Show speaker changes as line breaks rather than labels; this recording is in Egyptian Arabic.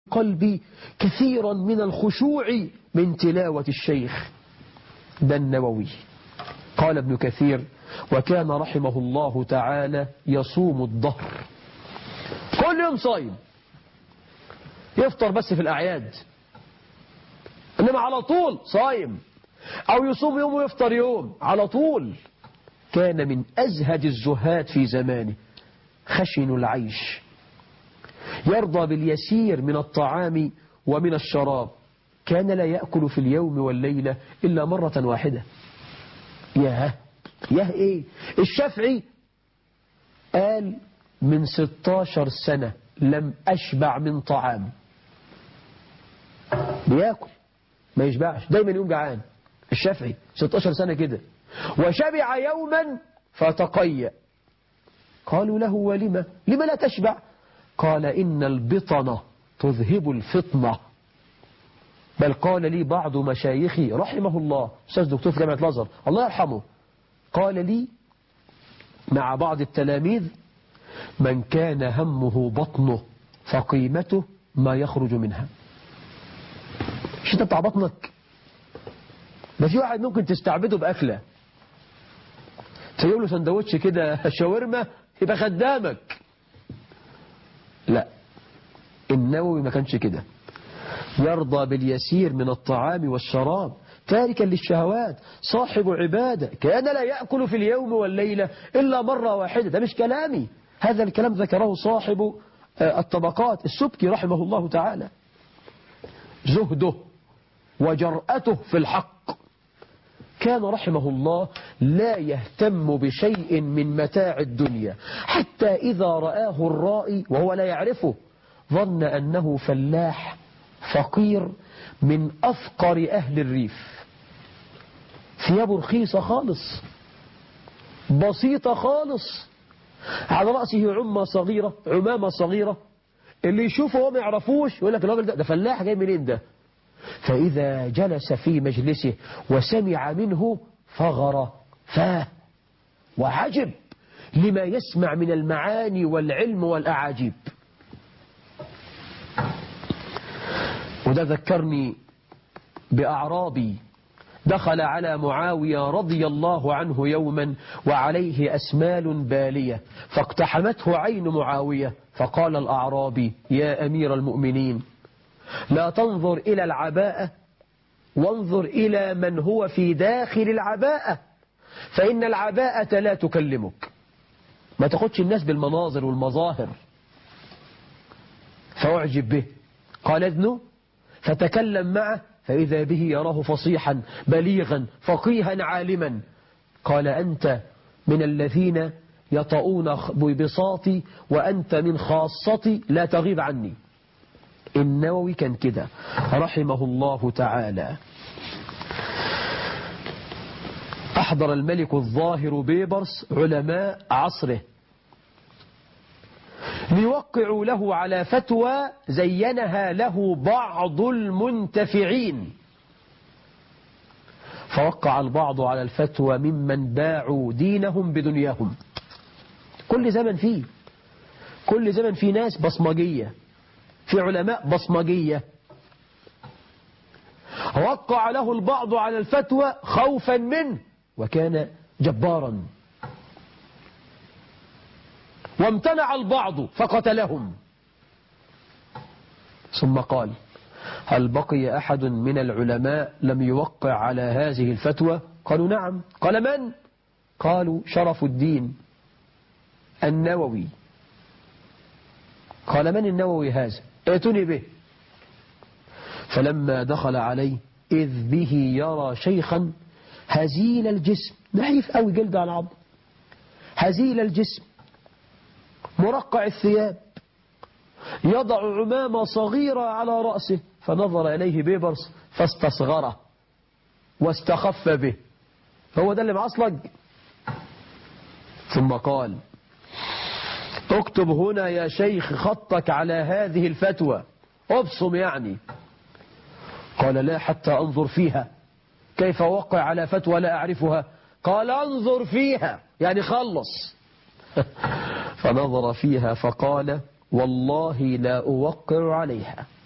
قلبي كثيرا من الخشوع من تلاوة الشيخ ده النووي قال ابن كثير وكان رحمه الله تعالى يصوم الظهر كل يوم صايم يفطر بس في الأعياد إنما على طول صايم أو يصوم يوم ويفطر يوم على طول كان من أزهد الزهاد في زمانه خشن العيش يرضى باليسير من الطعام ومن الشراب كان لا يأكل في اليوم والليلة إلا مرة واحدة ياه ياه إيه الشافعي قال من 16 سنة لم أشبع من طعام بياكل ما يشبعش دايما يوم جعان الشافعي 16 سنة كده وشبع يوما فتقيأ قالوا له ولما لما لا تشبع قال إن البطنة تذهب الفطنة بل قال لي بعض مشايخي رحمه الله أستاذ دكتور في جامعة الأزهر الله يرحمه قال لي مع بعض التلاميذ من كان همه بطنه فقيمته ما يخرج منها مش انت بتاع بطنك ده في واحد ممكن تستعبده بأكلة تجيب له سندوتش كده شاورما يبقى خدامك لا النووي ما كانش كده يرضى باليسير من الطعام والشراب تاركا للشهوات صاحب عبادة كان لا يأكل في اليوم والليلة إلا مرة واحدة ده مش كلامي هذا الكلام ذكره صاحب الطبقات السبكي رحمه الله تعالى زهده وجرأته في الحق كان رحمه الله لا يهتم بشيء من متاع الدنيا حتى إذا رآه الرائي وهو لا يعرفه ظن أنه فلاح فقير من أفقر أهل الريف ثيابه رخيصة خالص بسيطة خالص على رأسه عمة صغيرة عمامة صغيرة اللي يشوفه هو ما يعرفوش يقول لك الراجل ده, ده فلاح جاي منين ده فإذا جلس في مجلسه وسمع منه فغر فاه وعجب لما يسمع من المعاني والعلم والأعاجيب وده ذكرني بأعرابي دخل على معاوية رضي الله عنه يوما وعليه أسمال بالية فاقتحمته عين معاوية فقال الأعرابي يا أمير المؤمنين لا تنظر إلى العباءة وانظر إلى من هو في داخل العباءة فإن العباءة لا تكلمك ما تاخدش الناس بالمناظر والمظاهر فأعجب به قال ابنه فتكلم معه فإذا به يراه فصيحا بليغا فقيها عالما قال أنت من الذين يطؤون ببساطي وأنت من خاصتي لا تغيب عني النووي كان كده رحمه الله تعالى أحضر الملك الظاهر بيبرس علماء عصره ليوقعوا له على فتوى زينها له بعض المنتفعين فوقع البعض على الفتوى ممن باعوا دينهم بدنياهم كل زمن فيه كل زمن فيه ناس بصمجية في علماء بصمجية وقع له البعض على الفتوى خوفا منه وكان جبارا وامتنع البعض فقتلهم ثم قال هل بقي أحد من العلماء لم يوقع على هذه الفتوى قالوا نعم قال من قالوا شرف الدين النووي قال من النووي هذا ائتني به فلما دخل عليه إذ به يرى شيخا هزيل الجسم نحيف أوي جلد على العظم هزيل الجسم مرقع الثياب يضع عمامة صغيرة على رأسه فنظر إليه بيبرس فاستصغره واستخف به هو ده اللي معصلج ثم قال اكتب هنا يا شيخ خطك على هذه الفتوى ابصم يعني قال لا حتى أنظر فيها كيف وقع على فتوى لا أعرفها قال انظر فيها يعني خلص فنظر فيها فقال والله لا أوقع عليها